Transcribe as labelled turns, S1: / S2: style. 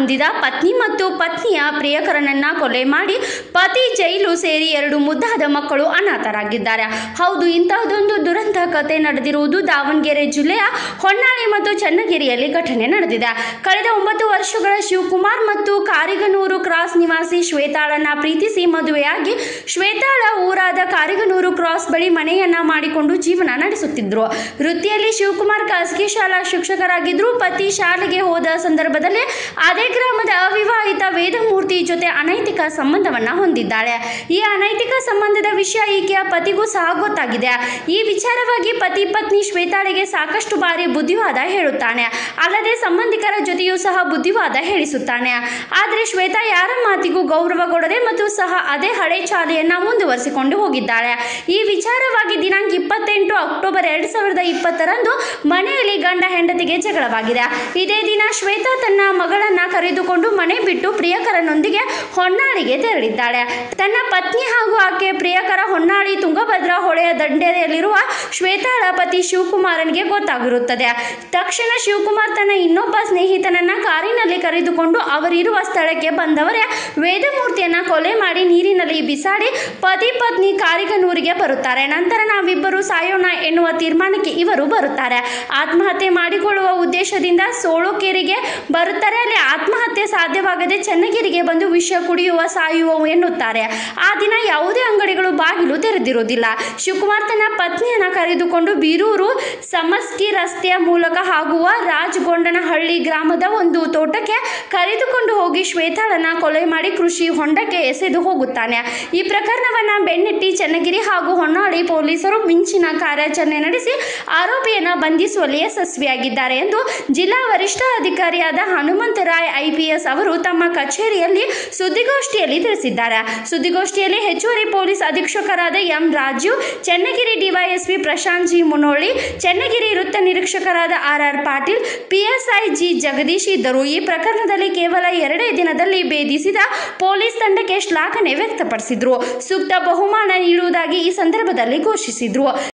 S1: ಹೊಂದಿದ ಪತ್ನಿ ಮತ್ತು ಪತ್ನಿಯ ಪ್ರಿಯಕರನನ್ನ ಕೊಲೆ ಮಾಡಿ ಪತಿ ಜೈಲು ಸೇರಿ ಎರಡು ಮುದ್ದಾದ ಮಕ್ಕಳು ಅನಾಥರಾಗಿದ್ದಾರೆ ಹೌದು ಇಂತಹದೊಂದು ದುರಂತ ಕತೆ ನಡೆದಿರುವುದು ದಾವಣಗೆರೆ ಜಿಲ್ಲೆಯ ಹೊನ್ನಾಳಿ ಮತ್ತು ಚನ್ನಗಿರಿಯಲ್ಲಿ ಘಟನೆ ನಡೆದಿದೆ ಕಳೆದ ಒಂಬತ್ತು ವರ್ಷಗಳ ಶಿವಕುಮಾರ್ ಮತ್ತು ಕಾರಿಗನೂರು ಕ್ರಾಸ್ ನಿವಾಸಿ ಶ್ವೇತಾಳನ್ನ ಪ್ರೀತಿಸಿ ಮದುವೆಯಾಗಿ ಶ್ವೇತಾಳ ಊರಾದ ಕಾರಿಗನೂರು ಕ್ರಾಸ್ ಬಳಿ ಮನೆಯನ್ನ ಮಾಡಿಕೊಂಡು ಜೀವನ ನಡೆಸುತ್ತಿದ್ರು ವೃತ್ತಿಯಲ್ಲಿ ಶಿವಕುಮಾರ್ ಖಾಸಗಿ ಶಾಲಾ ಶಿಕ್ಷಕರಾಗಿದ್ರು ಪತಿ ಶಾಲೆಗೆ ಹೋದ ಸಂದರ್ಭದಲ್ಲಿ ಅದೇ ಗ್ರಾಮದ ಅವಿವಾಹಿತ ವೇದಮೂರ್ತಿ ಜೊತೆ ಅನೈತಿಕ ಸಂಬಂಧವನ್ನ ಹೊಂದಿದ್ದಾಳೆ ಈ ಅನೈತಿಕ ಸಂಬಂಧದ ವಿಷಯ ಈಕೆಯ ಪತಿಗೂ ಸಹ ಗೊತ್ತಾಗಿದೆ ಈ ವಿಚಾರವಾಗಿ ಪತಿ ಪತ್ನಿ ಶ್ವೇತಾಳಿಗೆ ಸಾಕಷ್ಟು ಬಾರಿ ಬುದ್ಧಿವಾದ ಹೇಳುತ್ತಾನೆ ಅಲ್ಲದೆ ಸಂಬಂಧಿಕರ ಜೊತೆಯೂ ಸಹ ಬುದ್ಧಿವಾದ ಹೇಳಿಸುತ್ತಾನೆ ಆದರೆ ಶ್ವೇತಾ ಯಾರ ಮಾತಿಗೂ ಗೌರವ ಕೊಡದೆ ಮತ್ತು ಸಹ ಅದೇ ಹಳೆ ಚಾಲೆಯನ್ನ ಮುಂದುವರಿಸಿಕೊಂಡು ಹೋಗಿದ್ದಾಳೆ ಈ ವಿಚಾರವಾಗಿ ದಿನಾಂಕ ಇಪ್ಪತ್ತೆಂಟು ಅಕ್ಟೋಬರ್ ಎರಡ್ ಸಾವಿರದ ಇಪ್ಪತ್ತರಂದು ಮನೆಯಲ್ಲಿ ಗಂಡ ಹೆಂಡತಿಗೆ ಜಗಳವಾಗಿದೆ ಇದೇ ದಿನ ಶ್ವೇತಾ ತನ್ನ ಮಗಳನ್ನ ಕರೆದುಕೊಂಡು ಮನೆ ಬಿಟ್ಟು ಪ್ರಿಯಕರನೊಂದಿಗೆ ಹೊನ್ನಾಳಿಗೆ ತೆರಳಿದ್ದಾಳೆ ತನ್ನ ಪತ್ನಿ ಹಾಗೂ ಆಕೆ ಪ್ರಿಯಕರ ಹೊನ್ನಾಳಿ ತುಂಗಭದ್ರಾ ಹೊಳೆಯ ದಂಡೆಯಲ್ಲಿರುವ ಶ್ವೇತಾಳ ಪತಿ ಶಿವಕುಮಾರನಿಗೆ ಗೊತ್ತಾಗಿರುತ್ತದೆ ತಕ್ಷಣ ಶಿವಕುಮಾರ್ ತನ್ನ ಇನ್ನೊಬ್ಬ ಸ್ನೇಹಿತನನ್ನ ಕಾರಿನಲ್ಲಿ ಕರೆದುಕೊಂಡು ಅವರಿರುವ ಸ್ಥಳಕ್ಕೆ ಬಂದವರೇ ವೇದಮೂರ್ತಿಯನ್ನ ಕೊಲೆ ಮಾಡಿ ನೀರಿನಲ್ಲಿ ಬಿಸಾಡಿ ಪತಿ ಪತ್ನಿ ಕಾರಿಗನೂರಿಗೆ ಬರುತ್ತಾರೆ ನಂತರ ನಾವಿಬ್ಬರು ಸಾಯೋಣ ಎನ್ನುವ ತೀರ್ಮಾನಕ್ಕೆ ಇವರು ಬರುತ್ತಾರೆ ಆತ್ಮಹತ್ಯೆ ಮಾಡಿಕೊಳ್ಳುವ ಉದ್ದೇಶದಿಂದ ಸೋಳುಕೆರೆಗೆ ಬರುತ್ತಾರೆ ಅಲ್ಲಿ ಆತ್ಮಹತ್ಯೆ ಸಾಧ್ಯವಾಗದೆ ಚನ್ನಗಿರಿಗೆ ಬಂದು ವಿಷ ಕುಡಿಯುವ ಸಾಯುವ ಎನ್ನುತ್ತಾರೆ ಆ ದಿನ ಯಾವುದೇ ಅಂಗಡಿಗಳು ಬಾಗಿಲು ತೆರೆದಿರುವುದಿಲ್ಲ ಶಿವಕುಮಾರ್ ತನ್ನ ಪತ್ನಿಯನ್ನ ಕರೆದುಕೊಂಡು ಬೀರೂರು ಸಮಸ್ಕಿ ರಸ್ತೆಯ ಮೂಲಕ ಆಗುವ ರಾಜಗೊಂಡನಹಳ್ಳಿ ಗ್ರಾಮದ ಒಂದು ತೋಟಕ್ಕೆ ಕರೆದುಕೊಂಡು ಹೋಗಿ ಶ್ವೇತಾಳನ್ನ ಕೊಲೆ ಮಾಡಿ ಕೃಷಿ ಹೊಂಡಕ್ಕೆ ಎಸೆದು ಹೋಗುತ್ತಾನೆ ಈ ಪ್ರಕರಣವನ್ನ ಬೆನ್ನಟ್ಟಿ ಚನ್ನಗಿರಿ ಹಾಗೂ ಹೊನ್ನಾಳಿ ಪೊಲೀಸರು ಮಿಂಚಿನ ಕಾರ್ಯಾಚರಣೆ ನಡೆಸಿ ಆರೋಪಿಯನ್ನ ಬಂಧಿಸುವಲ್ಲಿ ಯಶಸ್ವಿಯಾಗಿದ್ದಾರೆ ಎಂದು ಜಿಲ್ಲಾ ವರಿಷ್ಠ ಅಧಿಕಾರಿಯಾದ ಹನುಮಂತರಾಯ್ ಐಪಿಎಸ್ ಅವರು ತಮ್ಮ ಕಚೇರಿಯಲ್ಲಿ ಸುದ್ದಿಗೋಷ್ಠಿಯಲ್ಲಿ ತಿಳಿಸಿದ್ದಾರೆ ಸುದ್ದಿಗೋಷ್ಠಿಯಲ್ಲಿ ಹೆಚ್ಚುವರಿ ಪೊಲೀಸ್ ಅಧೀಕ್ಷಕರಾದ M Raju Channagiri DYSP Prashanth G Munoli Channagiri ವೃತ್ತ ನಿರೀಕ್ಷಕರಾದ R R Patil PSI G Jagadish ಇದ್ದರು ಈ ಪ್ರಕರಣದಲ್ಲಿ ಕೇವಲ ಎರಡೇ ದಿನದಲ್ಲಿ ಭೇದಿಸಿದ ಪೊಲೀಸ್ ತಂಡಕ್ಕೆ ಶ್ಲಾಘನೆ ವ್ಯಕ್ತಪಡಿಸಿದ್ರು ಸೂಕ್ತ ಬಹುಮಾನ ನೀಡುವುದಾಗಿ ಈ ಸಂದರ್ಭದಲ್ಲಿ ಘೋಷಿಸಿದ್ರು